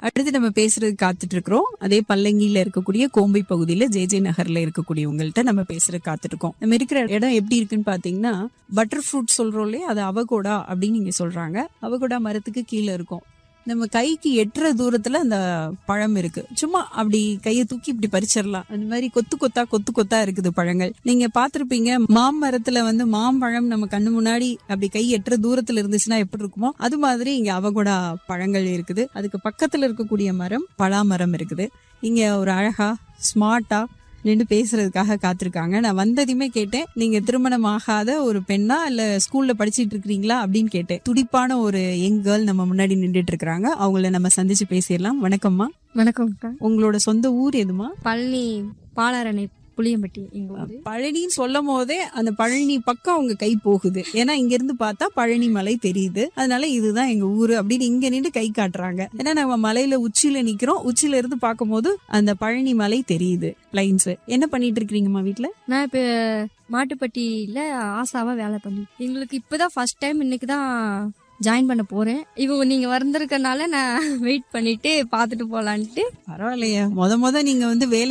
அடுத்து நம்ம பேசுறது காத்துட்டு இருக்கிறோம் அதே பல்லங்கியில இருக்கக்கூடிய கோம்பை பகுதியில ஜே ஜே நகர்ல இருக்கக்கூடியவங்கள்ட்ட நம்ம பேசுறது காத்துட்டு இருக்கோம் நம்ம இருக்கிற இடம் எப்படி இருக்குன்னு பாத்தீங்கன்னா பட்டர் ஃப்ரூட் சொல்றோம் இல்லையா அது அவகோடா அப்படின்னு நீங்க சொல்றாங்க அவகோடா மரத்துக்கு கீழே இருக்கும் நம்ம கைக்கு எட்டுற தூரத்துல அந்த பழம் இருக்கு சும்மா அப்படி கையை தூக்கி இப்படி பறிச்சிடலாம் அந்த மாதிரி கொத்து கொத்தா கொத்து கொத்தா இருக்குது பழங்கள் நீங்க பாத்திருப்பீங்க மாமரத்துல வந்து மாம்பழம் நம்ம கண்ணு முன்னாடி அப்படி கை எட்டுற தூரத்துல இருந்துச்சுன்னா எப்படி இருக்குமோ அது மாதிரி இங்க அவகோடா பழங்கள் இருக்குது அதுக்கு பக்கத்துல இருக்கக்கூடிய மரம் பலாமரம் இருக்குது இங்க ஒரு அழகா ஸ்மார்ட்டா நின்று பேசுறதுக்காக காத்திருக்காங்க நான் வந்ததையுமே கேட்டேன் நீங்க திருமணம் ஆகாத ஒரு பெண்ணா இல்ல ஸ்கூல்ல படிச்சிட்டு இருக்கீங்களா அப்படின்னு கேட்டேன் துடிப்பான ஒரு யங் கேர்ள் நம்ம முன்னாடி நின்றுட்டு இருக்காங்க அவங்கள நம்ம சந்திச்சு பேசிடலாம் வணக்கம்மா வணக்கம்க்கா உங்களோட சொந்த ஊர் எதுமா பழனி பாலாரணை புளியம்பட்டி எங்க ஊரு பழனின்னு சொல்லும் போதே அந்த பழனி பக்கம் அவங்க கை போகுது ஏன்னா இங்க இருந்து பார்த்தா பழனி மலை தெரியுது அதனால இதுதான் எங்க ஊரு அப்படின்னு இங்க நின்று கை காட்டுறாங்க ஏன்னா நம்ம மலையில உச்சியில நிக்கிறோம் உச்சியில இருந்து பார்க்கும்போது அந்த பழனி மலை தெரியுது லைன்ஸ் என்ன பண்ணிட்டு இருக்கீங்கம்மா வீட்ல நான் இப்ப மாட்டுப்பட்டியில ஆசாவா வேலை பண்ணி எங்களுக்கு இப்பதான் ஃபர்ஸ்ட் டைம் இன்னைக்கு தான் ஜாயின் பண்ண போறேன் இவங்க நீங்க வந்திருக்கனால நான் வெயிட் பண்ணிட்டு பாத்துட்டு போலான்ட்டு பரவாயில்லையே முத முத நீங்க வந்து வேலை